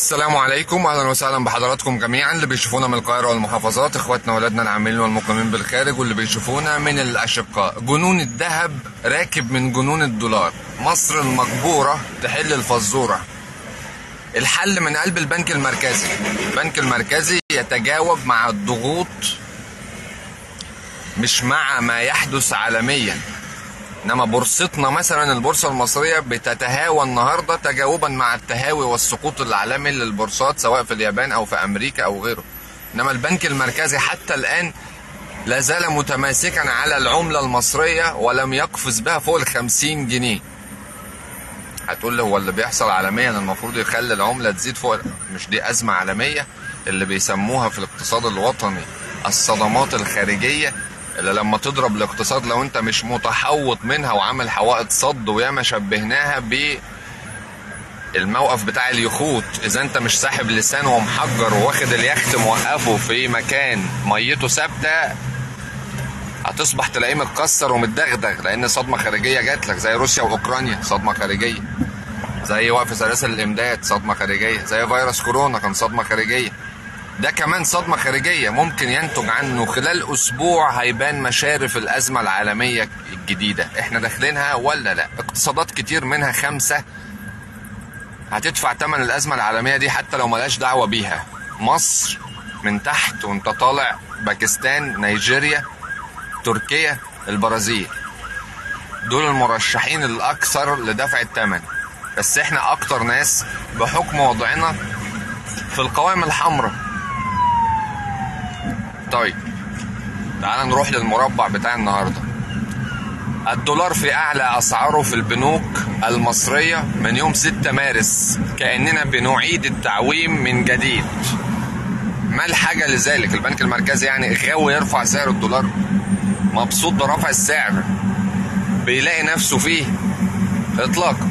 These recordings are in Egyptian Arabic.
السلام عليكم اهلا وسهلا بحضراتكم جميعا اللي بيشوفونا من القاهره والمحافظات اخواتنا واولادنا العاملين والمقيمين بالخارج واللي بيشوفونا من الاشقاء جنون الذهب راكب من جنون الدولار مصر المجبوره تحل الفزوره الحل من قلب البنك المركزي البنك المركزي يتجاوب مع الضغوط مش مع ما يحدث عالميا انما بورصتنا مثلا البورصه المصريه بتتهاوى النهارده تجاوبا مع التهاوي والسقوط العالمي للبورصات سواء في اليابان او في امريكا او غيره انما البنك المركزي حتى الان لا زال متماسكا على العمله المصريه ولم يقفز بها فوق ال 50 جنيه هتقول لي هو اللي بيحصل عالميا المفروض يخلي العمله تزيد فوق مش دي ازمه عالميه اللي بيسموها في الاقتصاد الوطني الصدمات الخارجيه اللي لما تضرب الاقتصاد لو انت مش متحوط منها وعامل حوائط صد وياما شبهناها ب الموقف بتاع اليخوت اذا انت مش ساحب لسان ومحجر واخد اليخت موقفه في مكان ميته ثابته هتصبح تلاقيه متكسر ومتدغدغ لان صدمه خارجيه جات لك زي روسيا واوكرانيا صدمه خارجيه زي وقف سلاسل الامداد صدمه خارجيه زي فيروس كورونا كان صدمه خارجيه ده كمان صدمة خارجية ممكن ينتج عنه خلال أسبوع هيبان مشارف الأزمة العالمية الجديدة احنا داخلينها ولا لا اقتصادات كتير منها خمسة هتدفع ثمن الأزمة العالمية دي حتى لو ملاش دعوة بيها مصر من تحت وانت طالع باكستان نيجيريا تركيا البرازيل دول المرشحين الأكثر لدفع الثمن بس احنا أكتر ناس بحكم وضعنا في القوائم الحمراء طيب تعال نروح للمربع بتاع النهارده الدولار في اعلى اسعاره في البنوك المصريه من يوم 6 مارس كاننا بنعيد التعويم من جديد ما الحاجه لذلك البنك المركزي يعني غاوي يرفع سعر الدولار مبسوط برفع السعر بيلاقي نفسه فيه اطلاقا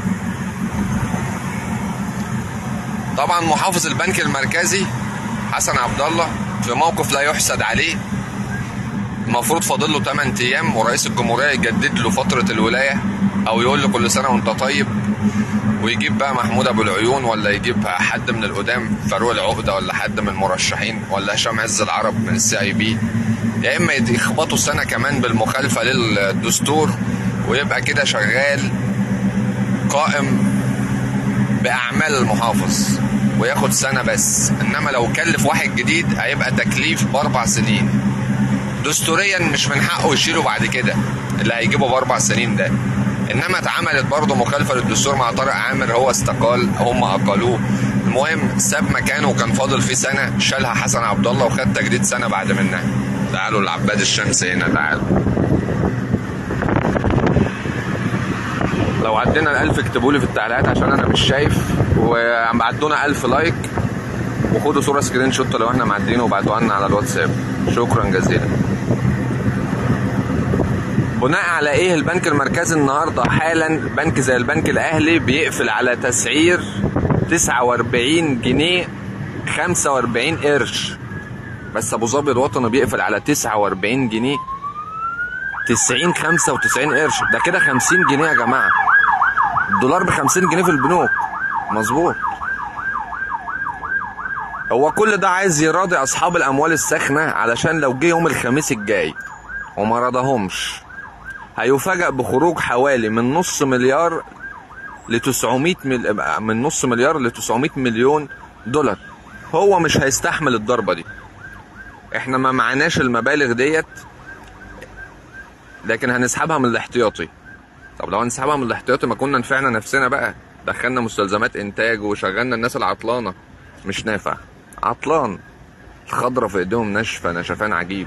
طبعا محافظ البنك المركزي حسن عبد الله في موقف لا يحسد عليه المفروض فاضل له 8 ايام ورئيس الجمهوريه يجدد له فتره الولايه او يقول له كل سنه وانت طيب ويجيب بقى محمود ابو العيون ولا يجيب حد من القدام فاروق العقده ولا حد من المرشحين ولا هشام عز العرب من السي اي بي يا اما يخبطوا سنه كمان بالمخالفه للدستور ويبقى كده شغال قائم باعمال المحافظ وياخد سنه بس انما لو كلف واحد جديد هيبقى تكليف باربع سنين دستوريا مش من حقه يشيله بعد كده اللي هيجيبه باربع سنين ده انما اتعملت برضه مخالفه للدستور مع طارق عامر هو استقال هم اقلوه المهم ساب مكانه وكان فاضل فيه سنه شالها حسن عبد الله وخد تجديد سنه بعد منها تعالوا لعباد الشمس هنا تعالوا لو عدينا الألف اكتبوا لي في التعليقات عشان أنا مش شايف وعدونا ألف لايك وخدوا صورة سكرين شوت لو احنا معديين وبعتوها لنا على الواتساب شكرا جزيلا بناء على ايه البنك المركزي النهارده حالا بنك زي البنك الاهلي بيقفل على تسعير 49 جنيه 45 قرش بس ابو ظبي الوطني بيقفل على 49 جنيه 90 95 قرش ده كده 50 جنيه يا جماعه الدولار ب 50 جنيه في البنوك مظبوط هو كل ده عايز يراضي اصحاب الاموال الساخنه علشان لو جه يوم الخميس الجاي وما رضاهمش هيفاجئ بخروج حوالي من نص مليار ل 900 مل... من نص مليار ل 900 مليون دولار هو مش هيستحمل الضربه دي احنا ما معناش المبالغ ديت لكن هنسحبها من الاحتياطي طب لو هنسحبها من الاحتياطي ما كنا نفعنا نفسنا بقى دخلنا مستلزمات انتاج وشغلنا الناس العطلانه مش نافع عطلان الخضره في ايديهم ناشفه نشفان عجيب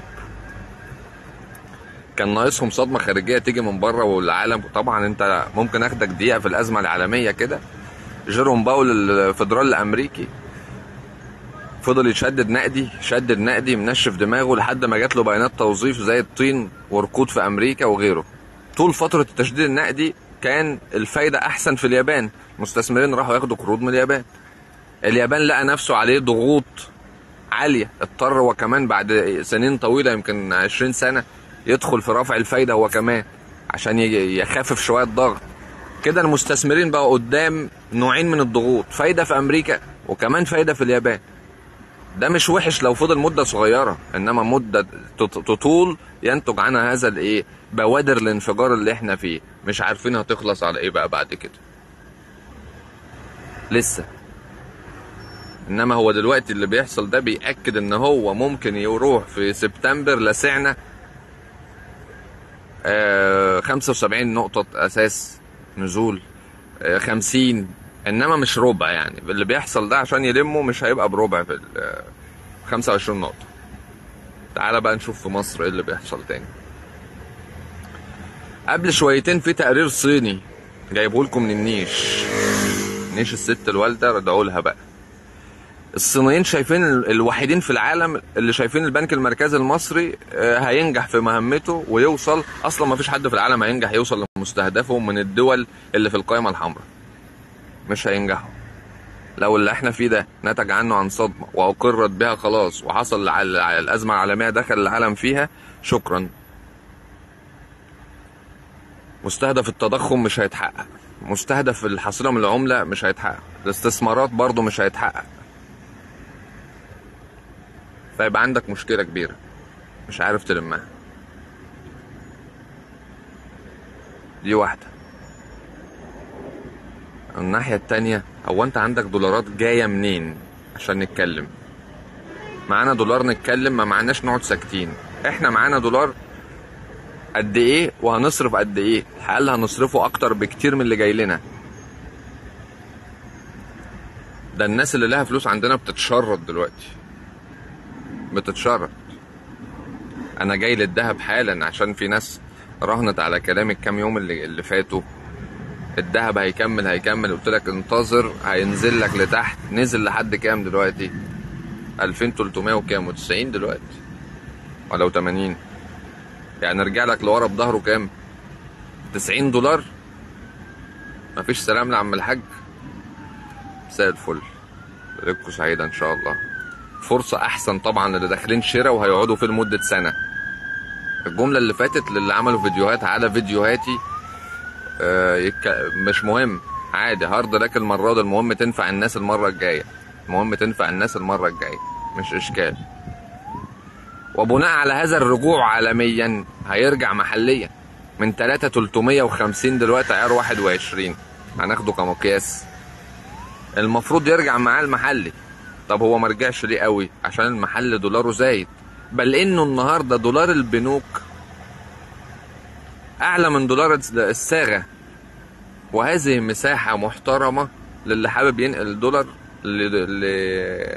كان ناقصهم صدمه خارجيه تيجي من بره والعالم طبعا انت ممكن اخدك دقيقه في الازمه العالميه كده جيروم باول الفدرالي الامريكي فضل يشدد نقدي شدد نقدي منشف دماغه لحد ما جات له بيانات توظيف زي الطين وركود في امريكا وغيره طول فتره التشديد النقدي كان الفايده احسن في اليابان مستثمرين راحوا ياخدوا قروض من اليابان اليابان لقى نفسه عليه ضغوط عاليه اضطر هو كمان بعد سنين طويله يمكن 20 سنه يدخل في رفع الفايده هو كمان عشان يخفف شويه ضغط كده المستثمرين بقوا قدام نوعين من الضغوط فايده في امريكا وكمان فايده في اليابان ده مش وحش لو فضل مده صغيره انما مده تط- تطول ينتج عنها هذا الايه بوادر الانفجار اللي احنا فيه مش عارفين هتخلص على ايه بقى بعد كده لسه انما هو دلوقتي اللي بيحصل ده بيأكد ان هو ممكن يروح في سبتمبر لسعنا آه 75 نقطة اساس نزول آه 50 انما مش ربع يعني اللي بيحصل ده عشان يلمه مش هيبقى بربع في ال- آه، 25 نقطة تعالى بقى نشوف في مصر ايه اللي بيحصل تاني قبل شويتين في تقرير صيني جايبه لكم من النيش نيش الست الوالدة ردعوا لها بقى الصينيين شايفين ال- الوحيدين في العالم اللي شايفين البنك المركزي المصري آه، هينجح في مهمته ويوصل اصلا ما فيش حد في العالم هينجح يوصل لمستهدفه من الدول اللي في القائمة الحمراء مش هينجحوا لو اللي احنا فيه ده نتج عنه عن صدمة وأقرت بها خلاص وحصل الع- الع- الأزمة العالمية دخل العالم فيها شكرا مستهدف التضخم مش هيتحقق مستهدف الحصيلة من العملة مش هيتحقق الاستثمارات برضو مش هيتحقق فيبقى عندك مشكلة كبيرة مش عارف تلمها دي واحدة الناحية التانية هو انت عندك دولارات جاية منين عشان نتكلم معانا دولار نتكلم ما معناش نقعد ساكتين احنا معانا دولار قد ايه وهنصرف قد ايه الحقيقة هنصرفه اكتر بكتير من اللي جاي لنا ده الناس اللي لها فلوس عندنا بتتشرد دلوقتي بتتشرد انا جاي للذهب حالا عشان في ناس راهنت على كلامي الكام يوم اللي, اللي فاتوا الذهب هيكمل هيكمل قلت لك انتظر هينزل لك لتحت نزل لحد كام دلوقتي 2300 وكام و90 دلوقتي ولا 80 يعني رجع لك لورا بظهره كام 90 دولار مفيش سلام لعم الحاج مساء الفل ليلتكم سعيدة ان شاء الله فرصة احسن طبعا للي داخلين شراء وهيقعدوا فيه لمدة سنة الجملة اللي فاتت للي عملوا فيديوهات على فيديوهاتي آه، يك... مش مهم عادي هارد لك المرة دي المهم تنفع الناس المرة الجاية المهم تنفع الناس المرة الجاية مش إشكال وبناء على هذا الرجوع عالميا هيرجع محليا من 3 350 دلوقتي عيار 21 هناخده كمقياس المفروض يرجع معاه المحلي طب هو ما رجعش ليه قوي عشان المحل دولاره زايد بل انه النهارده دولار البنوك اعلى من دولار الصاغه وهذه مساحه محترمه للي حابب ينقل دولار ل... ل...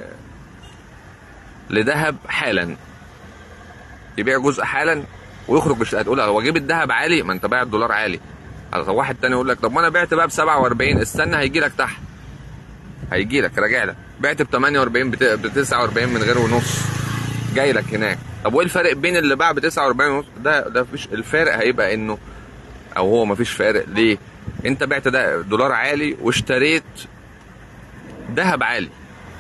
لذهب حالا يبيع جزء حالا ويخرج مش هتقول هو جيب الذهب عالي ما انت بايع الدولار عالي طب واحد تاني يقول لك طب ما انا بعت بقى ب 47 استنى هيجي لك تحت هيجي لك راجع لك بعت ب 48 ب 49 من غير ونص جاي لك هناك طب وايه الفرق بين اللي باع ب 49 ونص ده ده مفيش الفارق هيبقى انه او هو مفيش فارق ليه انت بعت ده دولار عالي واشتريت ذهب عالي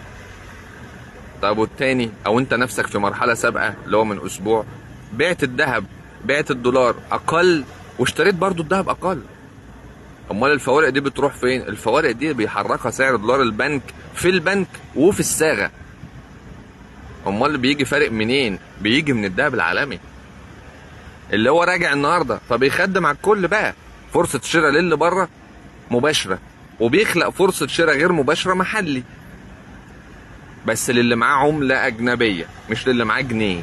طب والتاني او انت نفسك في مرحله سابقه اللي هو من اسبوع بعت الذهب بعت الدولار اقل واشتريت برضو الذهب اقل امال الفوارق دي بتروح فين الفوارق دي بيحركها سعر دولار البنك في البنك وفي الصاغه امال اللي بيجي فارق منين بيجي من الذهب العالمي اللي هو راجع النهارده فبيخدم على الكل بقى فرصه شراء للي بره مباشره وبيخلق فرصه شراء غير مباشره محلي بس للي معاه عمله اجنبيه مش للي معاه جنيه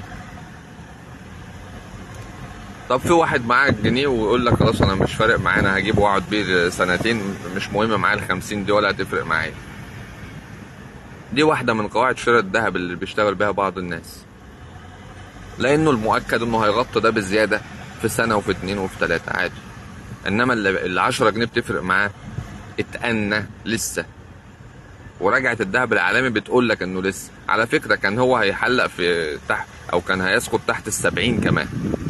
طب في واحد معاه جنيه ويقول لك خلاص انا مش فارق معايا انا هجيبه واقعد بيه سنتين مش مهم معايا ال 50 دي ولا هتفرق معايا دي واحدة من قواعد شراء الذهب اللي بيشتغل بيها بعض الناس لأنه المؤكد إنه هيغطي ده بزيادة في سنة وفي اتنين وفي تلاتة عادي إنما اللي اللي 10 جنيه بتفرق معاه اتأنى لسه وراجعة الذهب العالمي بتقول لك إنه لسه على فكرة كان هو هيحلق في تحت أو كان هيسقط تحت السبعين كمان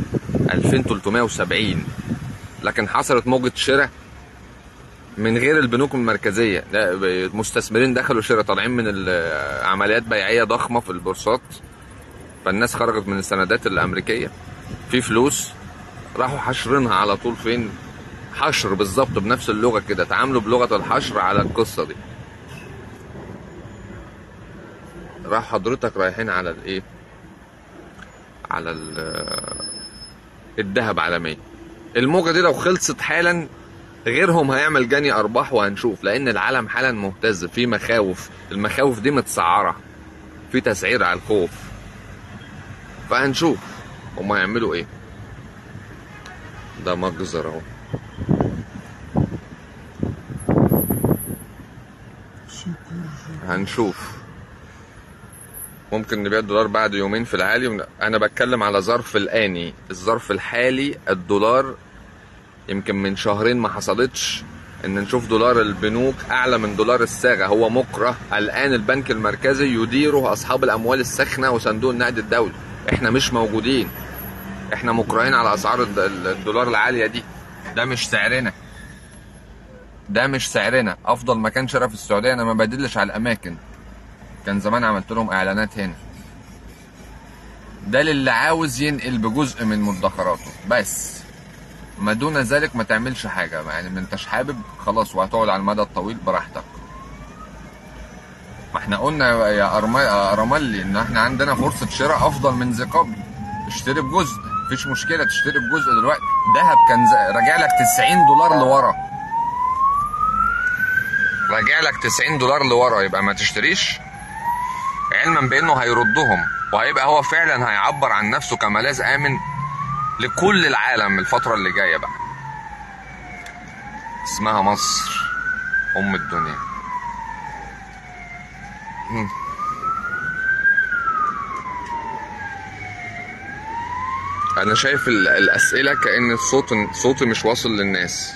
2370 لكن حصلت موجة شراء من غير البنوك المركزيه لا المستثمرين دخلوا شراء طالعين من ال- عمليات بيعيه ضخمه في البورصات فالناس خرجت من السندات الامريكيه في فلوس راحوا حشرينها على طول فين حشر بالظبط بنفس اللغه كده تعاملوا بلغه الحشر على القصه دي راح حضرتك رايحين على الايه على ال- الذهب عالميا الموجة دي لو خلصت حالا غيرهم هيعمل جني ارباح وهنشوف لان العالم حالا مهتز في مخاوف المخاوف دي متسعرة في تسعير على الخوف فهنشوف هما يعملوا ايه ده مجزر اهو هنشوف ممكن نبيع الدولار بعد يومين في العالي ون- انا بتكلم على ظرف الاني الظرف الحالي الدولار يمكن من شهرين ما حصلتش ان نشوف دولار البنوك اعلى من دولار الصاغه هو مكره الان البنك المركزي يديره اصحاب الاموال الساخنه وصندوق النقد الدولي احنا مش موجودين احنا مكرهين على اسعار الد- ال- الدولار العاليه دي ده مش سعرنا ده مش سعرنا افضل مكان شراء في السعوديه انا ما بدلش على الاماكن كان زمان عملت لهم اعلانات هنا ده للي عاوز ينقل بجزء من مدخراته بس ما دون ذلك ما تعملش حاجه يعني ما انتش حابب خلاص وهتقعد على المدى الطويل براحتك ما احنا قلنا يا أرما- يا ارملي ان احنا عندنا فرصه شراء افضل من ذي قبل اشتري بجزء مفيش مشكله تشتري بجزء دلوقتي دهب كان ز- راجع لك 90 دولار لورا راجع لك 90 دولار لورا يبقى ما تشتريش علما بانه هيردهم وهيبقى هو فعلا هيعبر عن نفسه كملاذ امن لكل العالم الفترة اللي جاية بقى اسمها مصر ام الدنيا مم. انا شايف ال- الاسئلة كأن الصوت صوتي مش واصل للناس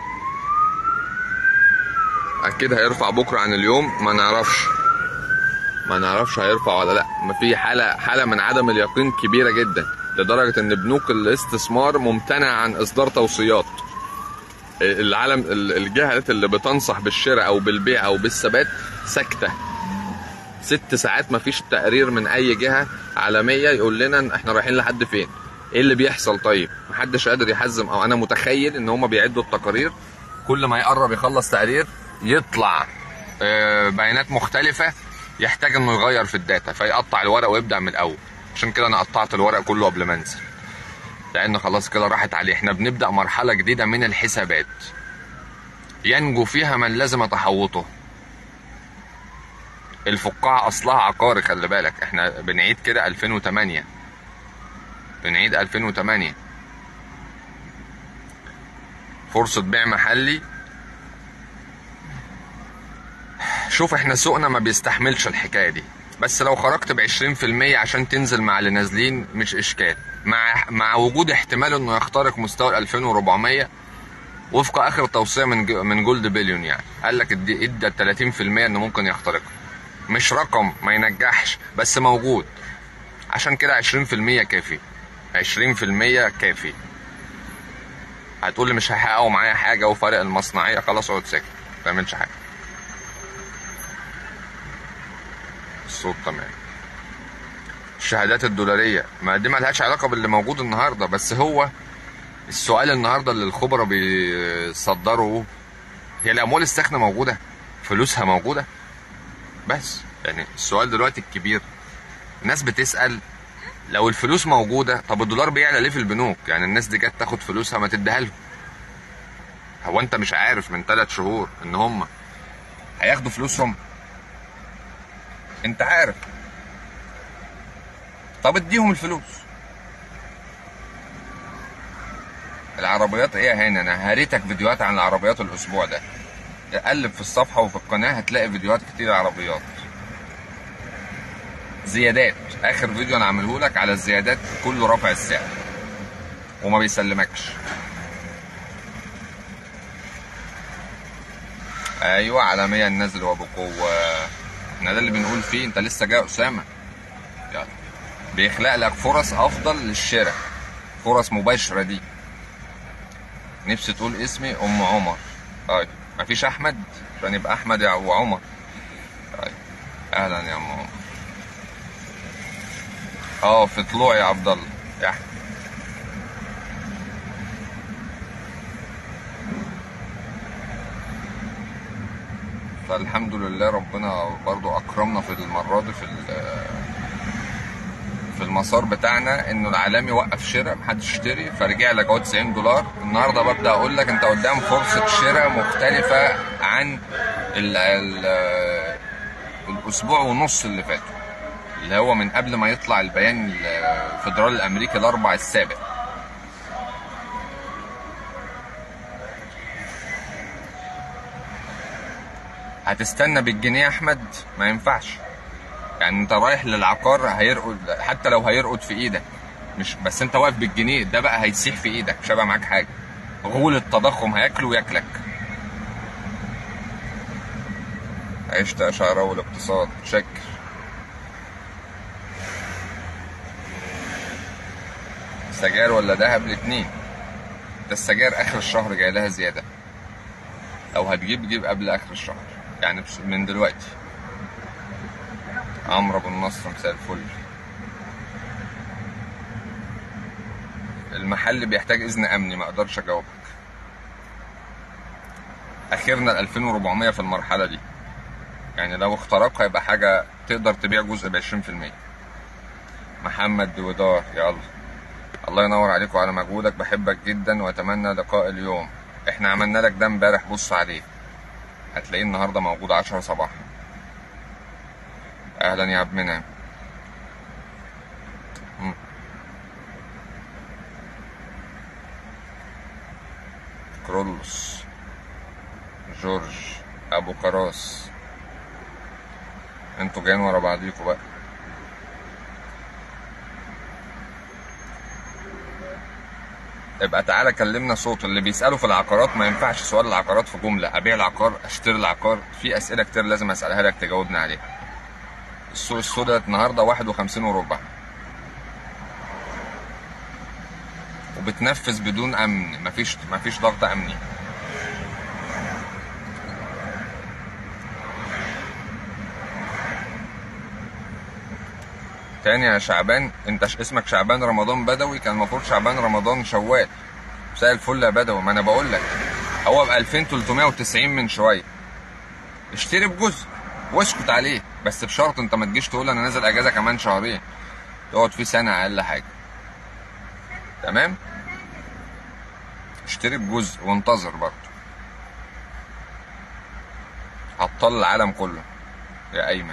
اكيد هيرفع بكرة عن اليوم ما نعرفش ما نعرفش هيرفع ولا لا ما في حاله حاله من عدم اليقين كبيره جدا لدرجه ان بنوك الاستثمار ممتنع عن اصدار توصيات العالم ال- الجهات اللي بتنصح بالشراء او بالبيع او بالثبات ساكته ست ساعات ما فيش تقرير من اي جهه عالميه يقول لنا إن احنا رايحين لحد فين ايه اللي بيحصل طيب محدش قادر يحزم او انا متخيل ان هم بيعدوا التقارير كل ما يقرب يخلص تقرير يطلع آه، بيانات مختلفه يحتاج انه يغير في الداتا فيقطع الورق ويبدا من الاول عشان كده انا قطعت الورق كله قبل ما انزل لان خلاص كده راحت عليه احنا بنبدا مرحله جديده من الحسابات ينجو فيها من لزم تحوطه الفقاعة اصلها عقاري خلي بالك احنا بنعيد كده 2008 بنعيد 2008 فرصة بيع محلي شوف احنا سوقنا ما بيستحملش الحكايه دي بس لو خرجت ب 20% عشان تنزل مع اللي نازلين مش اشكال مع مع وجود احتمال انه يخترق مستوى ال 2400 وفق اخر توصيه من ج- من جولد بليون يعني قال لك ادي ادى 30% انه ممكن يخترق مش رقم ما ينجحش بس موجود عشان كده 20% كافي 20% كافي هتقول لي مش هيحققوا معايا حاجه وفرق المصنعيه خلاص اقعد ساكت ما تعملش حاجه الصوت تمام الشهادات الدولارية ما دي ملهاش علاقة باللي موجود النهاردة بس هو السؤال النهاردة اللي الخبراء بيصدروا هي الأموال الساخنة موجودة فلوسها موجودة بس يعني السؤال دلوقتي الكبير الناس بتسأل لو الفلوس موجودة طب الدولار بيعلى ليه في البنوك يعني الناس دي جت تاخد فلوسها ما تديها لهم هو انت مش عارف من ثلاث شهور ان هم هياخدوا فلوسهم انت عارف طب اديهم الفلوس العربيات ايه يا هاني انا هريتك فيديوهات عن العربيات الاسبوع ده قلب في الصفحة وفي القناة هتلاقي فيديوهات كتير عربيات زيادات اخر فيديو انا عامله لك على الزيادات كله رفع السعر وما بيسلمكش ايوه عالميا نازل وبقوه احنا ده اللي بنقول فيه انت لسه جاي اسامه يلا بيخلق لك فرص افضل للشراء فرص مباشره دي نفسي تقول اسمي ام عمر طيب مفيش احمد عشان يبقى احمد يا ابو عمر طيب اهلا يا ام عمر اه في طلوع يا عبد الله يا احمد فالحمد لله ربنا برضو اكرمنا في المره دي في ال- في المسار بتاعنا انه العالمي وقف شراء محدش يشتري فرجع لك اهو 90 دولار النهارده ببدا اقول لك انت قدام فرصه شراء مختلفه عن ال ال الاسبوع ونص اللي فاتوا اللي هو من قبل ما يطلع البيان الفدرالي الامريكي الاربع السابق هتستنى بالجنيه يا احمد ما ينفعش يعني انت رايح للعقار هيرقد حتى لو هيرقد في ايدك مش بس انت واقف بالجنيه ده بقى هيسيح في ايدك مش هيبقى معاك حاجه غول التضخم هياكله وياكلك عشت يا شعراوي الاقتصاد شكر سجاير ولا دهب الاتنين ده السجاير اخر الشهر جاي لها زياده لو هتجيب جيب قبل اخر الشهر يعني بس- من دلوقتي عمرو ابو النصر مساء الفل المحل بيحتاج اذن امني ما اقدرش اجاوبك اخرنا ال 2400 في المرحله دي يعني لو اخترق هيبقى حاجه تقدر تبيع جزء ب 20% محمد ودار يلا الله ينور عليك وعلى مجهودك بحبك جدا واتمنى لقاء اليوم احنا عملنا لك ده امبارح بص عليه هتلاقيه النهارده موجود 10 صباحا اهلا يا عبد منعم مم. كرولوس جورج ابو كراس انتوا جايين ورا بعضيكوا بقى ابقى تعالى كلمنا صوت اللي بيسالوا في العقارات ما ينفعش سؤال العقارات في جمله ابيع العقار اشتري العقار في اسئله كتير لازم اسالها لك تجاوبنا عليها السوق السوداء النهارده 51 وربع وبتنفذ بدون امن مفيش مفيش ضغط امني تاني يا شعبان انت ش- اسمك شعبان رمضان بدوي كان المفروض شعبان رمضان شوال مساء الفل يا بدوي ما انا بقول لك هو ب 2390 من شويه اشتري بجزء واسكت عليه بس بشرط انت ما تجيش تقول انا نازل اجازه كمان شهرين تقعد فيه سنه اقل حاجه تمام اشتري بجزء وانتظر برضه هتطل العالم كله يا ايمن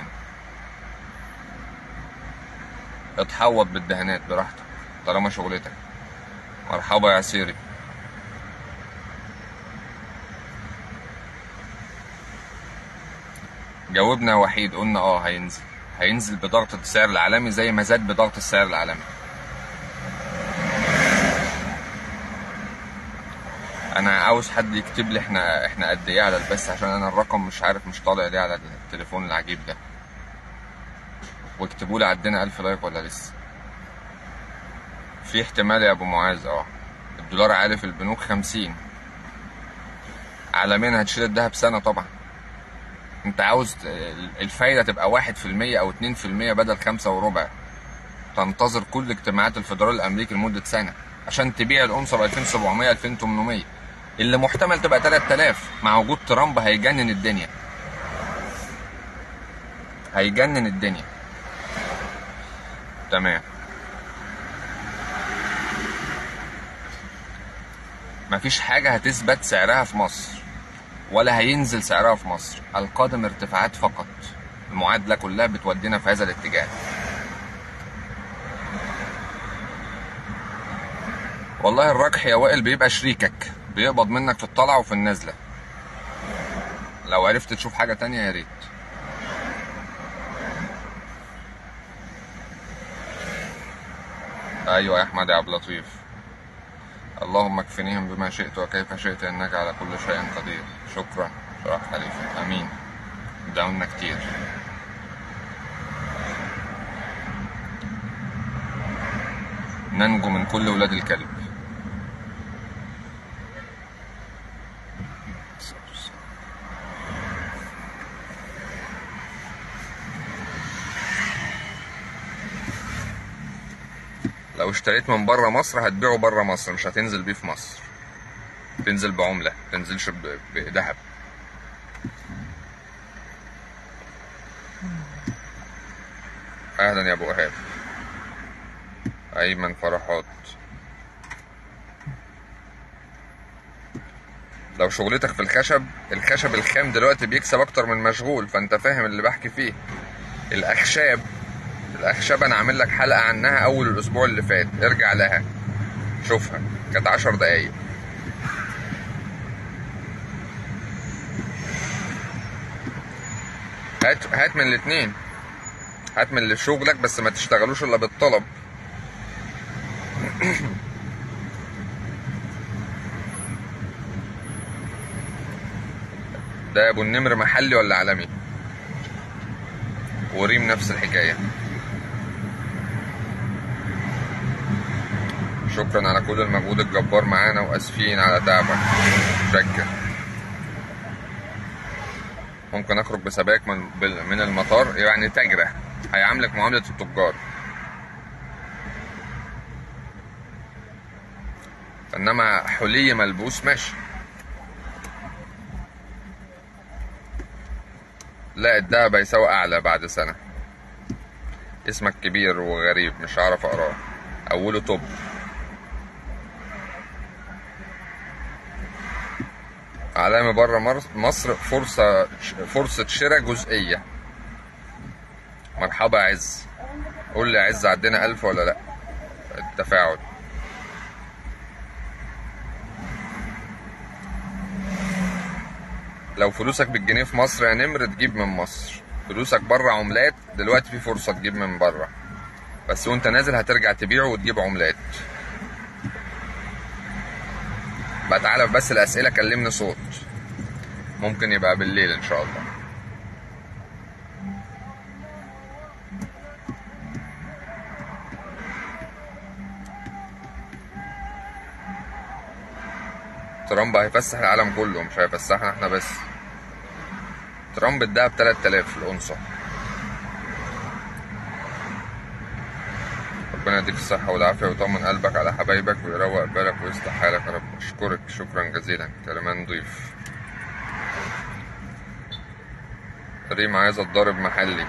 اتحوط بالدهانات براحتك طالما شغلتك مرحبا يا سيري جاوبنا يا وحيد قلنا اه هينزل هينزل بضغط السعر العالمي زي ما زاد بضغط السعر العالمي انا عاوز حد يكتب لي احنا احنا قد ايه على البث عشان انا الرقم مش عارف مش طالع ليه على التليفون العجيب ده واكتبوا لي عدينا 1000 لايك ولا لسه في احتمال يا ابو معاذ اه الدولار عالي في البنوك 50 عالميا هتشيل الدهب سنه طبعا انت عاوز ت- الفايده تبقى 1% او 2% بدل خمسة وربع تنتظر كل اجتماعات الفدرالي الامريكي لمده سنه عشان تبيع الأنصة ب 2700 2800 اللي محتمل تبقى 3000 مع وجود ترامب هيجنن الدنيا هيجنن الدنيا تمام مفيش حاجة هتثبت سعرها في مصر ولا هينزل سعرها في مصر القادم ارتفاعات فقط المعادلة كلها بتودينا في هذا الاتجاه والله الرجح يا وائل بيبقى شريكك بيقبض منك في الطلعة وفي النازلة لو عرفت تشوف حاجة تانية يا ريت ايوه يا احمد يا عبد اللطيف اللهم اكفنيهم بما شئت وكيف شئت انك على كل شيء قدير شكرا شرح خليفه امين دعونا كتير ننجو من كل ولاد الكلب لو اشتريت من بره مصر هتبيعه بره مصر مش هتنزل بيه في مصر تنزل بعملة تنزلش ب- بذهب اهلا يا ابو ايهاب ايمن فرحات لو شغلتك في الخشب الخشب الخام دلوقتي بيكسب اكتر من مشغول فانت فاهم اللي بحكي فيه الاخشاب الاخشاب انا عامل لك حلقه عنها اول الاسبوع اللي فات ارجع لها شوفها كانت عشر دقايق هات هات من الاتنين هات من اللي شغلك بس ما تشتغلوش الا بالطلب ده ابو النمر محلي ولا عالمي وريم نفس الحكايه شكرا على كل المجهود الجبار معانا واسفين على تعبك شكر ممكن اخرج بسباك من بال- من المطار يعني تجرة هيعاملك معاملة التجار انما حلي ملبوس ماشي لا الدهب هيساوي اعلى بعد سنة اسمك كبير وغريب مش هعرف اقراه اوله توب علامة بره مر- مصر فرصة فرصة شراء جزئية مرحبا عز قول لي عز عدينا ألف ولا لأ التفاعل لو فلوسك بالجنيه في مصر يا نمر تجيب من مصر فلوسك بره عملات دلوقتي في فرصة تجيب من بره بس وانت نازل هترجع تبيعه وتجيب عملات بقى تعالى في بس الأسئلة كلمني صوت ممكن يبقى بالليل إن شاء الله ترامب هيفسح العالم كله مش هيفسحنا احنا بس ترامب اداها ب 3000 الأنصة ربنا يديك الصحة والعافية ويطمن قلبك على حبايبك ويروق بالك ويصلح حالك يا رب أشكرك شكرا جزيلا كلمان ضيف ريم عايز اتضارب محلي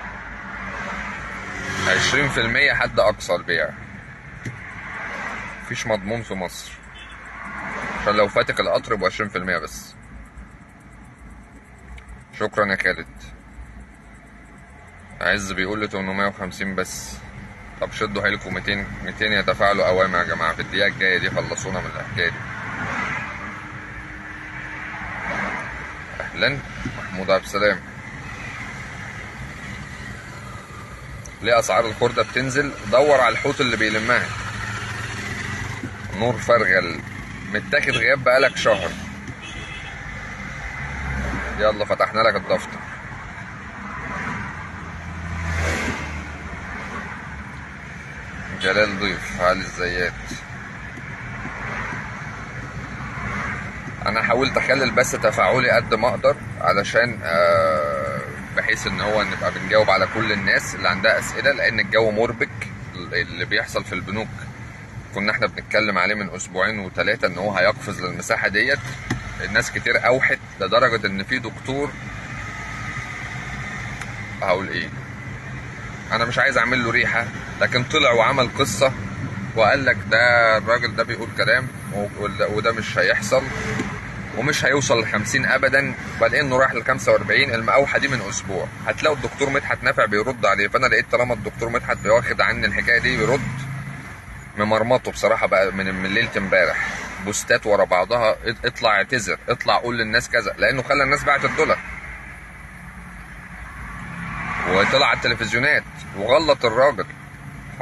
عشرين في المية حد أقصى البيع مفيش مضمون في مصر عشان لو فاتك القطر يبقى عشرين في المية بس شكرا يا خالد عز بيقول لي 850 بس طب شدوا حيلكم 200 200 يتفاعلوا اوامر يا جماعه في الدقيقه الجايه دي خلصونا من الحكايه دي اهلا محمود عبد السلام ليه اسعار الخرده بتنزل دور على الحوت اللي بيلمها نور فرغل متاخد غياب بقالك شهر يلا فتحنا لك الدفتر جلال ضيف علي الزيات انا حاولت اخلي بس تفاعلي قد ما اقدر علشان آه، بحيث ان هو نبقى بنجاوب على كل الناس اللي عندها اسئله لان الجو مربك اللي بيحصل في البنوك كنا احنا بنتكلم عليه من اسبوعين وثلاثه ان هو هيقفز للمساحه ديت الناس كتير اوحت لدرجه ان في دكتور هقول ايه انا مش عايز اعمل له ريحه لكن طلع وعمل قصه وقال لك ده الراجل ده بيقول كلام وده- وده مش هيحصل ومش هيوصل ل 50 ابدا بل انه راح ل 45 المقاوحه دي من اسبوع هتلاقوا الدكتور مدحت نافع بيرد عليه فانا لقيت طالما الدكتور مدحت بيواخد عني الحكايه دي بيرد ممرمطه بصراحه بقى من من ليله امبارح بوستات ورا بعضها اط- اطلع اعتذر اطلع قول للناس كذا لانه خلى الناس باعت الدولار وطلع على التلفزيونات وغلط الراجل ف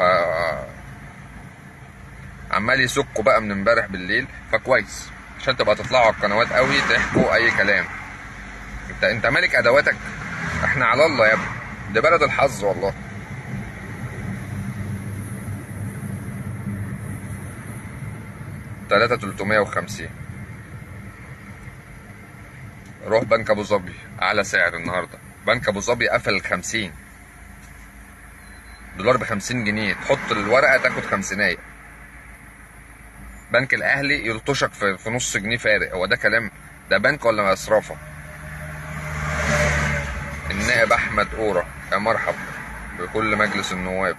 عمال يسكوا بقى من امبارح بالليل فكويس عشان تبقى تطلعوا على القنوات قوي تحكوا اي كلام انت انت مالك ادواتك احنا على الله يا ابني ده بلد الحظ والله تلاتة تلتمية وخمسين روح بنك ابو ظبي اعلى سعر النهارده بنك ابو ظبي قفل خمسين دولار بخمسين جنيه تحط الورقه تاخد خمسينية بنك الاهلي يلطشك في, في نص جنيه فارق هو ده كلام ده بنك ولا مصرفه النائب احمد اورا يا مرحب بكل مجلس النواب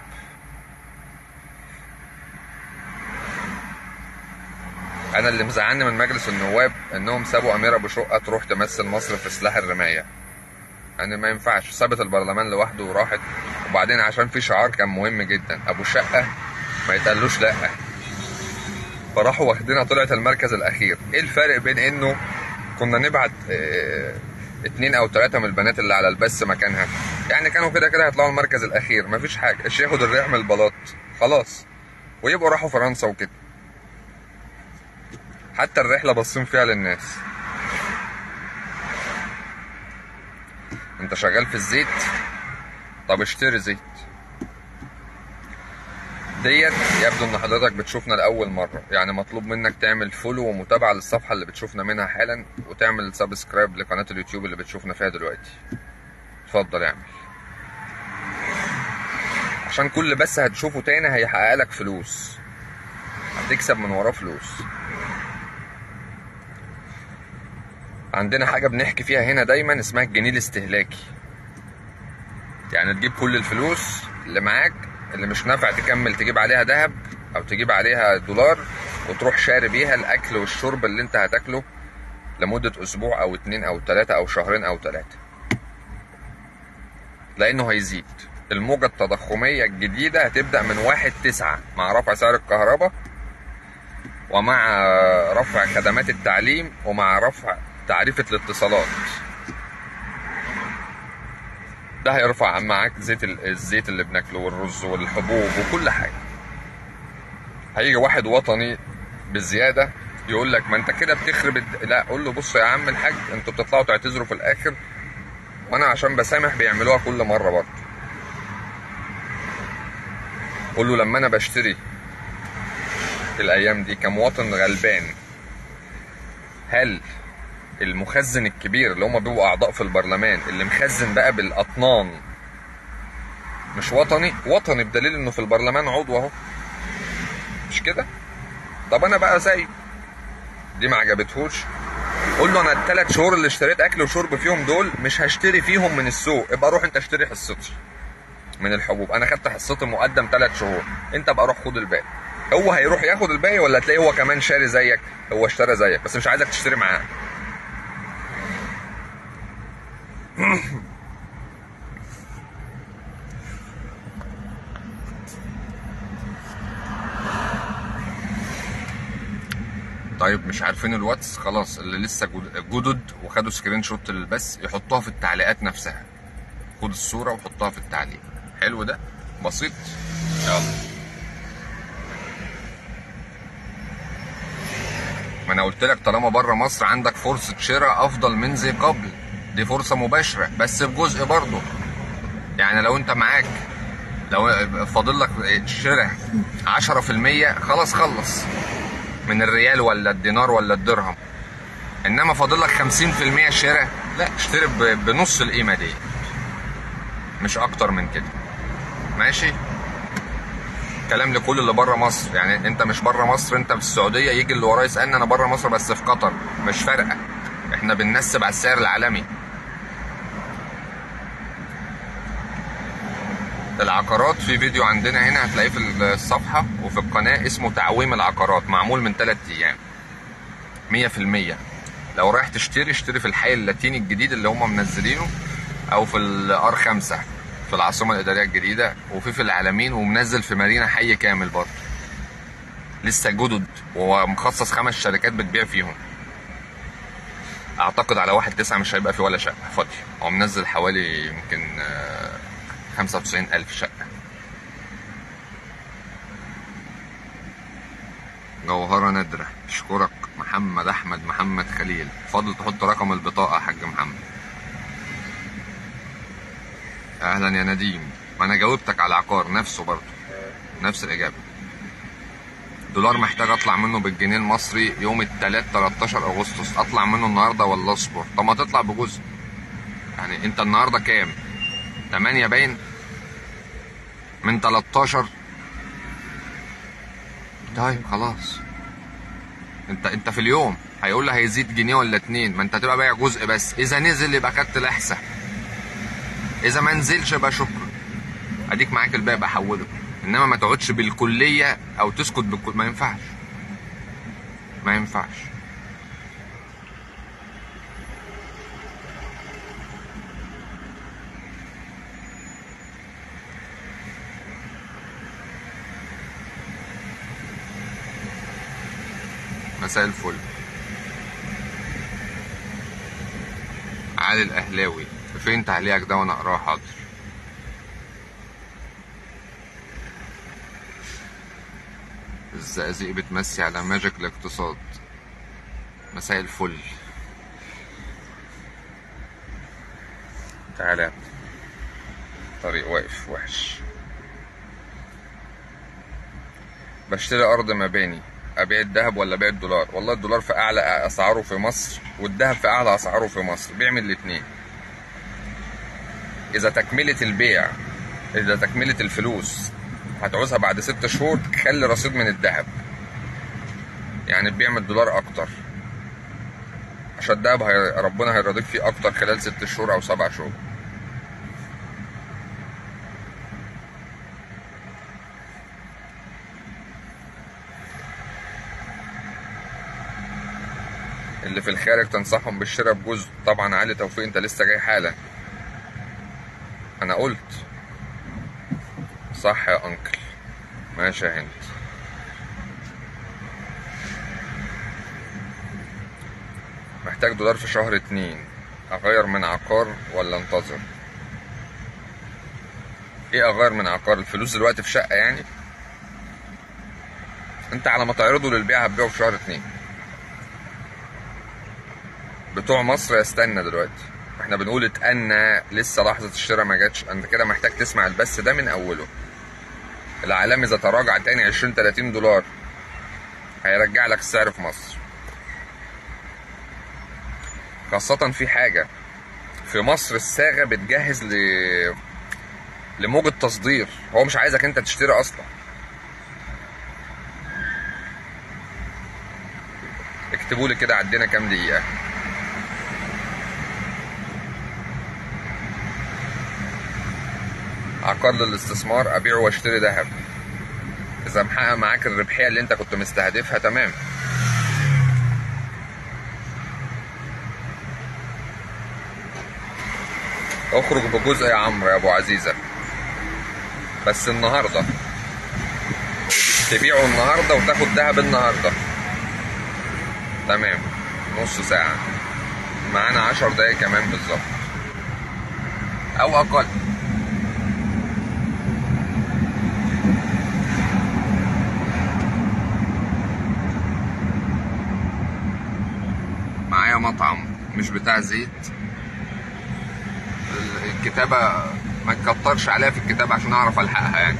انا اللي مزعلني من مجلس النواب انهم سابوا اميره ابو شقه تروح تمثل مصر في سلاح الرمايه يعني ما ينفعش سابت البرلمان لوحده وراحت وبعدين عشان في شعار كان مهم جدا ابو شقه ما يتقالوش لا فراحوا واخدينها طلعت المركز الاخير ايه الفرق بين انه كنا نبعت اه اتنين او تلاتة من البنات اللي على البث مكانها يعني كانوا كده كده هيطلعوا المركز الاخير مفيش حاجه ايش ياخد الريح من البلاط خلاص ويبقوا راحوا فرنسا وكده حتى الرحله باصين فيها للناس انت شغال في الزيت طب اشتري زيت ديت يبدو ان حضرتك بتشوفنا لاول مره يعني مطلوب منك تعمل فولو ومتابعه للصفحه اللي بتشوفنا منها حالا وتعمل سبسكرايب لقناه اليوتيوب اللي بتشوفنا فيها دلوقتي اتفضل اعمل عشان كل بس هتشوفه تاني هيحقق لك فلوس هتكسب من وراه فلوس عندنا حاجة بنحكي فيها هنا دايما اسمها الجنيه الاستهلاكي يعني تجيب كل الفلوس اللي معاك اللي مش نافع تكمل تجيب عليها ذهب او تجيب عليها دولار وتروح شاري بيها الاكل والشرب اللي انت هتاكله لمدة اسبوع او اتنين او تلاتة او شهرين او تلاتة لانه هيزيد الموجة التضخمية الجديدة هتبدأ من واحد تسعة مع رفع سعر الكهرباء ومع رفع خدمات التعليم ومع رفع تعريفة الاتصالات ده هيرفع معاك زيت الزيت اللي بناكله والرز والحبوب وكل حاجة هيجي واحد وطني بزيادة يقول لك ما انت كده بتخرب الد... لا قول له بص يا عم الحاج انتوا بتطلعوا تعتذروا في الاخر وانا عشان بسامح بيعملوها كل مرة برضه قول له لما انا بشتري الايام دي كمواطن غلبان هل المخزن الكبير اللي هم بيبقوا اعضاء في البرلمان اللي مخزن بقى بالاطنان مش وطني وطني بدليل انه في البرلمان عضو اهو مش كده طب انا بقى زي دي ما عجبتهوش قول له انا الثلاث شهور اللي اشتريت اكل وشرب فيهم دول مش هشتري فيهم من السوق ابقى روح انت اشتري حصتي من الحبوب انا خدت حصتي مقدم ثلاث شهور انت بقى روح خد الباقي هو هيروح ياخد الباقي ولا تلاقيه هو كمان شاري زيك هو اشترى زيك بس مش عايزك تشتري معاه طيب مش عارفين الواتس خلاص اللي لسه جدد وخدوا سكرين شوت للبث يحطوها في التعليقات نفسها خد الصوره وحطها في التعليق حلو ده بسيط يلا ما انا قلت لك طالما بره مصر عندك فرصه شراء افضل من ذي قبل دي فرصه مباشره بس بجزء برضه يعني لو انت معاك لو فاضل لك شراء 10% خلاص خلص من الريال ولا الدينار ولا الدرهم انما فاضل لك 50% شراء لا اشتري بنص القيمه دي مش اكتر من كده ماشي كلام لكل اللي بره مصر يعني انت مش بره مصر انت في السعوديه يجي اللي ورايا يسالني انا بره مصر بس في قطر مش فارقه احنا بننسب على السعر العالمي العقارات في فيديو عندنا هنا هتلاقيه في الصفحة وفي القناة اسمه تعويم العقارات معمول من 3 أيام 100% لو رايح تشتري اشتري في الحي اللاتيني الجديد اللي هم منزلينه أو في الار 5 في العاصمة الإدارية الجديدة وفي في العالمين ومنزل في مارينا حي كامل برضه لسه جدد وهو مخصص خمس شركات بتبيع فيهم اعتقد على واحد تسعة مش هيبقى فيه ولا شقة فاضية هو منزل حوالي يمكن خمسة وتسعين ألف شقة جوهرة نادرة اشكرك محمد أحمد محمد خليل فاضل تحط رقم البطاقة يا حاج محمد أهلا يا نديم ما أنا جاوبتك على العقار نفسه برضه نفس الإجابة دولار محتاج اطلع منه بالجنيه المصري يوم الثلاث 13 اغسطس اطلع منه النهارده ولا اصبر طب ما تطلع بجزء يعني انت النهارده كام 8 باين من 13 طيب خلاص انت انت في اليوم هيقول لي هيزيد جنيه ولا اتنين ما انت هتبقى بايع جزء بس اذا نزل يبقى خدت الاحسن اذا ما نزلش يبقى شكرا اديك معاك الباقي بحوله انما ما تقعدش بالكليه او تسكت بالكل ما ينفعش ما ينفعش مساء الفل علي الاهلاوي فين تعليقك ده وانا اقراه حاضر الزقازيق بتمسي على ماجيك الاقتصاد مساء الفل تعالى طريق واقف وحش بشتري ارض مباني ابيع الذهب ولا ابيع الدولار والله الدولار في اعلى اسعاره في مصر والذهب في اعلى اسعاره في مصر بيعمل الاثنين اذا تكمله البيع اذا تكمله الفلوس هتعوزها بعد ست شهور خلي رصيد من الذهب يعني تبيع من الدولار اكتر عشان الدهب هي... ربنا هيرضيك فيه اكتر خلال ست شهور او سبع شهور اللي في الخارج تنصحهم بالشراء بجزء طبعا علي توفيق انت لسه جاي حالا انا قلت صح يا انكل ماشي يا هند محتاج دولار في شهر اتنين اغير من عقار ولا انتظر ايه اغير من عقار الفلوس دلوقتي في شقة يعني انت على ما تعرضه للبيع هتبيعه في شهر اتنين بتوع مصر يستنى دلوقتي احنا بنقول اتأنى لسه لحظة الشراء ما جاتش انت كده محتاج تسمع البث ده من اوله العالمي اذا تراجع تاني 20 30 دولار هيرجع لك السعر في مصر خاصة في حاجة في مصر الصاغة بتجهز ل لموجة تصدير هو مش عايزك انت تشتري اصلا اكتبوا لي كده عدينا كام دقيقة عقار للاستثمار ابيع واشتري ذهب اذا محقق معاك الربحيه اللي انت كنت مستهدفها تمام اخرج بجزء يا عمرو يا ابو عزيزه بس النهارده تبيعه النهارده وتاخد ذهب النهارده تمام نص ساعه معانا عشر دقايق كمان بالظبط او اقل معايا مطعم مش بتاع زيت الكتابة ما تكترش عليها في الكتابة عشان اعرف الحقها يعني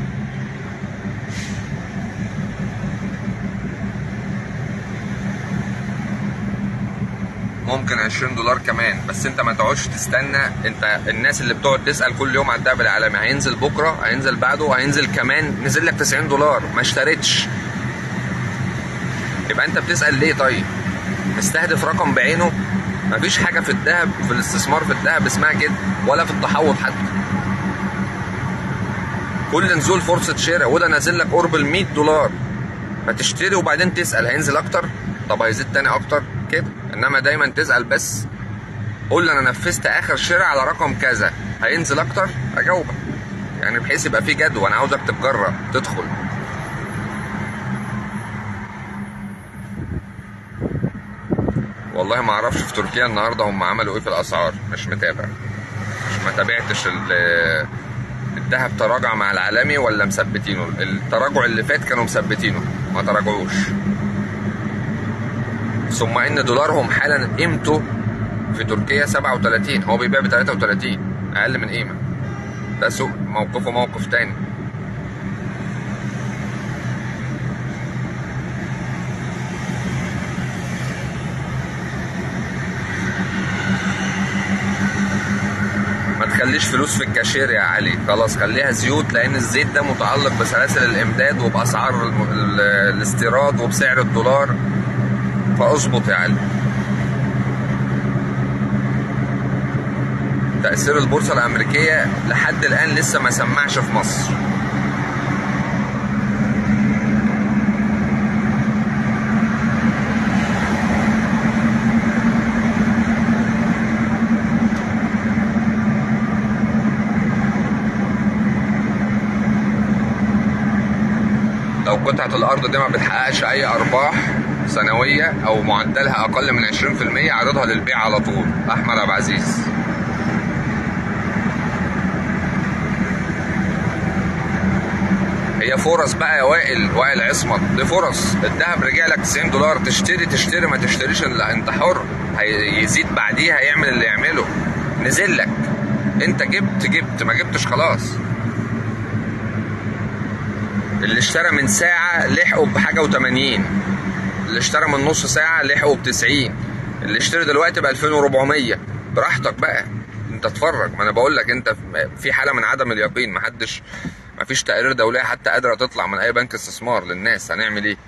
ممكن 20 دولار كمان بس انت ما تقعدش تستنى انت الناس اللي بتقعد تسال كل يوم على الدهب العالمي هينزل بكره هينزل بعده هينزل كمان نزل لك 90 دولار ما اشتريتش يبقى انت بتسال ليه طيب مستهدف رقم بعينه مفيش حاجه في الذهب في الاستثمار في الذهب اسمها كده ولا في التحوط حتى كل نزول فرصه شراء وده نازل لك قرب ال 100 دولار فتشتري وبعدين تسال هينزل اكتر طب هيزيد تاني اكتر كده انما دايما تسال بس قول لي انا نفذت اخر شراء على رقم كذا هينزل اكتر اجاوبك يعني بحيث يبقى في جدوى انا عاوزك تجرب تدخل والله ما اعرفش في تركيا النهارده هم عملوا ايه في الاسعار مش متابع مش ما تابعتش ال- الذهب تراجع مع العالمي ولا مثبتينه التراجع اللي فات كانوا مثبتينه ما تراجعوش ثم ان دولارهم حالا قيمته في تركيا 37 هو بيبيع ب 33 اقل من قيمه ده سوق موقفه موقف تاني ما تخليش فلوس في الكاشير يا علي خلاص خليها زيوت لان الزيت ده متعلق بسلاسل الامداد وباسعار الم- ال- الاستيراد وبسعر الدولار فاظبط يا علي تأثير البورصة الأمريكية لحد الآن لسه ما سمعش في مصر لو قطعة الأرض دي ما بتحققش أي أرباح سنوية أو معدلها أقل من 20% عرضها للبيع على طول أحمد عبد العزيز هي فرص بقى يا وائل وائل عصمت دي فرص الذهب رجع لك 90 دولار تشتري تشتري ما تشتريش لا انت حر هيزيد بعديها يعمل اللي يعمله نزل لك انت جبت جبت ما جبتش خلاص اللي اشترى من ساعة لحقوا بحاجة و80 اللي اشترى من نص ساعة لحقوا ب 90 اللي اشتري دلوقتي ب 2400 براحتك بقى انت اتفرج ما انا بقول لك انت في حالة من عدم اليقين محدش مفيش تقارير دولية حتى قادرة تطلع من أي بنك استثمار للناس هنعمل إيه؟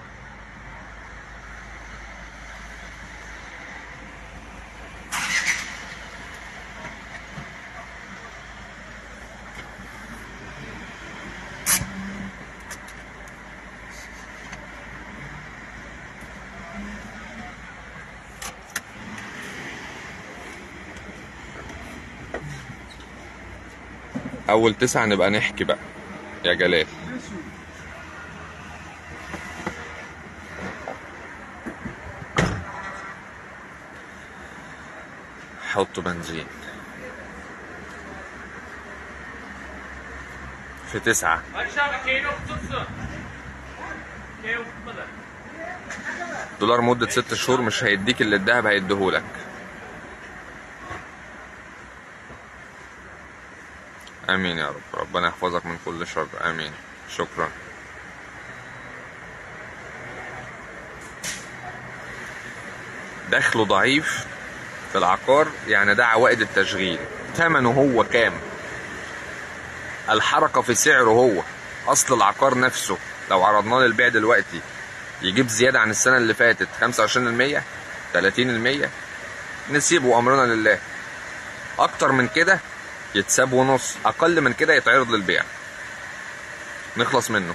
أول تسعة نبقى نحكي بقى يا جلال حط بنزين في تسعة دولار مدة ست شهور مش هيديك اللي الدهب هيديهولك امين يا رب ربنا يحفظك من كل شر امين شكرا دخله ضعيف في العقار يعني ده عوائد التشغيل ثمنه هو كام الحركة في سعره هو أصل العقار نفسه لو عرضناه للبيع دلوقتي يجيب زيادة عن السنة اللي فاتت 25% 30% نسيبه أمرنا لله أكتر من كده يتساب ونص اقل من كده يتعرض للبيع نخلص منه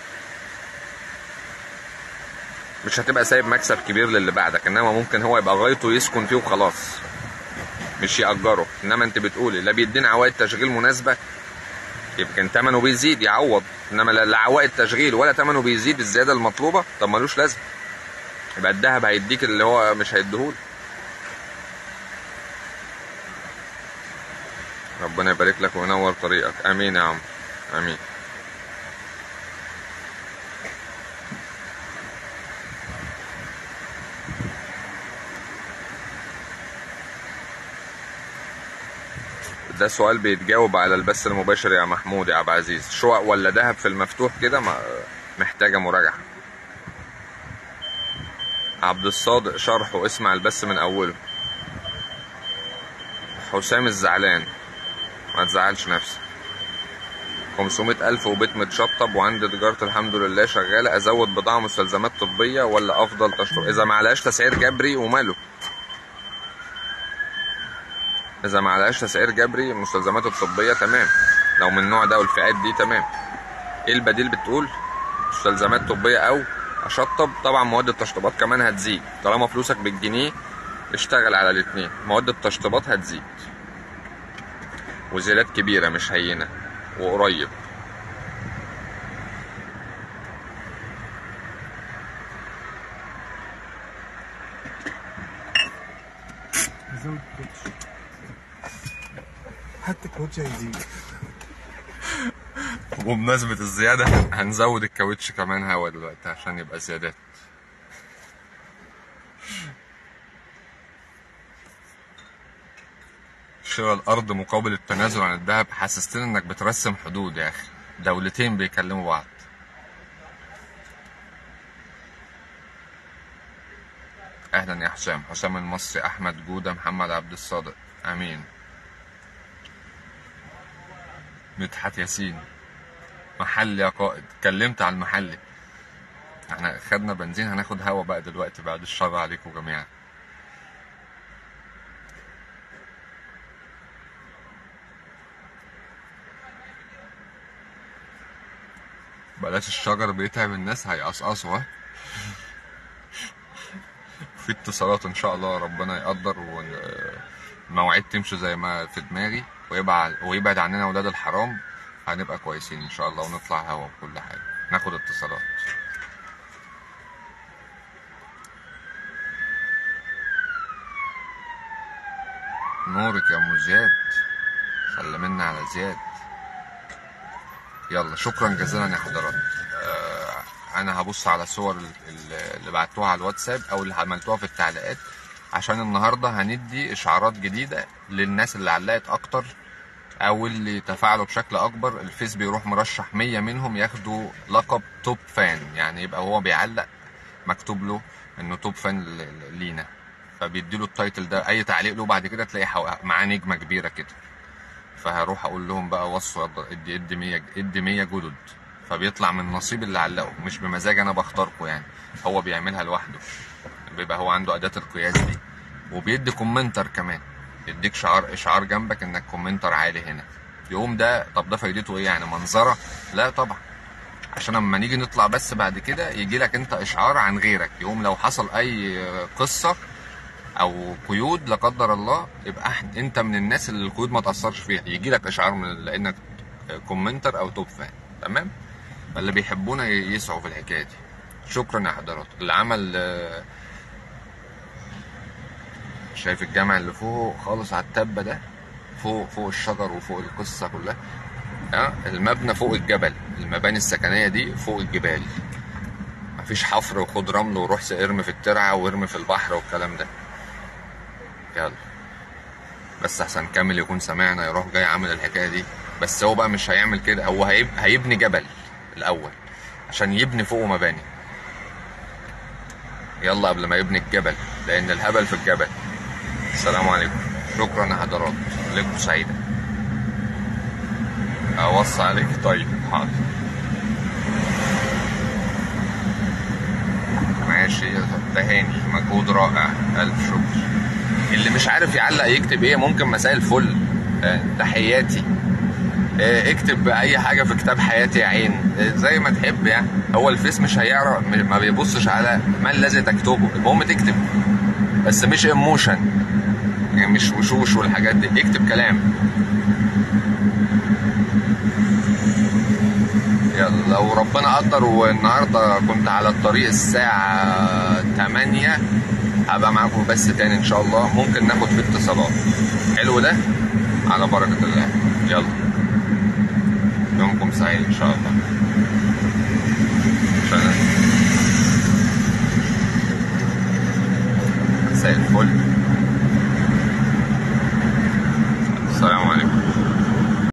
مش هتبقى سايب مكسب كبير للي بعدك انما ممكن هو يبقى غايته يسكن فيه وخلاص مش يأجره انما انت بتقولي لا بيدينا عوائد تشغيل مناسبة يمكن ثمنه بيزيد يعوض انما لا عوائد تشغيل ولا ثمنه بيزيد الزيادة المطلوبة طب ملوش لازمة يبقى الذهب هيديك اللي هو مش هيديهولك ربنا يبارك لك وينور طريقك امين يا عم امين ده سؤال بيتجاوب على البث المباشر يا محمود يا عبد العزيز شقق ولا ذهب في المفتوح كده محتاجه مراجعه عبد الصادق شرحه اسمع البث من اوله حسام الزعلان ما تزعلش نفسك 500 ألف وبيت متشطب وعندي تجارة الحمد لله شغالة أزود بضاعة مستلزمات طبية ولا أفضل تشطب إذا ما عليهاش تسعير جبري وماله إذا ما عليهاش تسعير جبري المستلزمات الطبية تمام لو من النوع ده والفئات دي تمام إيه البديل بتقول مستلزمات طبية أو أشطب طبعا مواد التشطيبات كمان هتزيد طالما فلوسك بالجنيه اشتغل على الاتنين مواد التشطيبات هتزيد وزيادات كبيرة مش هينة وقريب زود كوتش حتى الكوتش هيزيد وبمناسبة الزيادة هنزود الكاوتش كمان هوا دلوقتي عشان يبقى زيادات شراء الأرض مقابل التنازل عن الذهب حسستني إنك بترسم حدود يا أخي دولتين بيكلموا بعض أهلا يا حسام حسام المصري أحمد جودة محمد عبد الصادق أمين مدحت ياسين محل يا قائد اتكلمت على المحلي احنا خدنا بنزين هناخد هوا بقى دلوقتي بعد الشر عليكم جميعا بلاش الشجر بيتعب الناس هيقصقصوا ها في اتصالات ان شاء الله ربنا يقدر والمواعيد تمشي زي ما في دماغي ويبعد ويبعد عننا ولاد الحرام هنبقى كويسين ان شاء الله ونطلع هوا وكل حاجه ناخد اتصالات نورك يا ام زياد سلمنا على زياد يلا شكرا جزيلا يا حضرات آه انا هبص على الصور ال- ال- اللي بعتوها على الواتساب او اللي عملتوها في التعليقات عشان النهارده هندي اشعارات جديده للناس اللي علقت اكتر او اللي تفاعلوا بشكل اكبر الفيس بيروح مرشح 100 منهم ياخدوا لقب توب فان يعني يبقى هو بيعلق مكتوب له انه توب فان ل- ل- لينا فبيديله التايتل ده اي تعليق له بعد كده تلاقي حو- معاه نجمه كبيره كده فهروح اقول لهم بقى وصوا يلا ادي ادي 100 ادي 100 جدد فبيطلع من نصيب اللي علقه مش بمزاج انا بختاركم يعني هو بيعملها لوحده بيبقى هو عنده اداه القياس دي وبيدي كومنتر كمان يديك شعار اشعار جنبك انك كومنتر عالي هنا يقوم ده طب ده فايدته ايه يعني منظره لا طبعا عشان اما نيجي نطلع بس بعد كده يجي لك انت اشعار عن غيرك يقوم لو حصل اي قصه او قيود لا قدر الله يبقى إحنا- انت من الناس اللي القيود ما تاثرش فيها يجي لك اشعار من لانك كومنتر او توب فان تمام فاللي بيحبونا يسعوا في الحكايه دي شكرا يا حضرات اللي عمل آه، شايف الجامع اللي فوق خالص على التبه ده فوق فوق الشجر وفوق القصه كلها اه المبنى فوق الجبل المباني السكنيه دي فوق الجبال مفيش حفر وخد رمل وروح ارمي في الترعه وارمي في البحر والكلام ده يلا بس احسن كامل يكون سمعنا يروح جاي عامل الحكايه دي بس هو بقى مش هيعمل كده هو هيب... هيبني جبل الاول عشان يبني فوقه مباني يلا قبل ما يبني الجبل لان الهبل في الجبل السلام عليكم شكرا يا حضرات ليلتكم سعيده اوصي عليك طيب حاضر ماشي تهاني مجهود رائع الف شكر اللي مش عارف يعلق يكتب ايه ممكن مساء الفل آه، تحياتي آه، اكتب اي حاجه في كتاب حياتي يا عين آه، زي ما تحب يعني هو الفيس مش هيعرف م- ما بيبصش على ما الذي تكتبه المهم تكتب بس مش ايموشن يعني مش وشوش والحاجات دي اكتب كلام يلا لو ربنا قدر والنهارده كنت على الطريق الساعة 8 هبقى معاكم بس تاني ان شاء الله ممكن ناخد في اتصالات حلو ده على بركة الله يلا يومكم سعيد ان شاء الله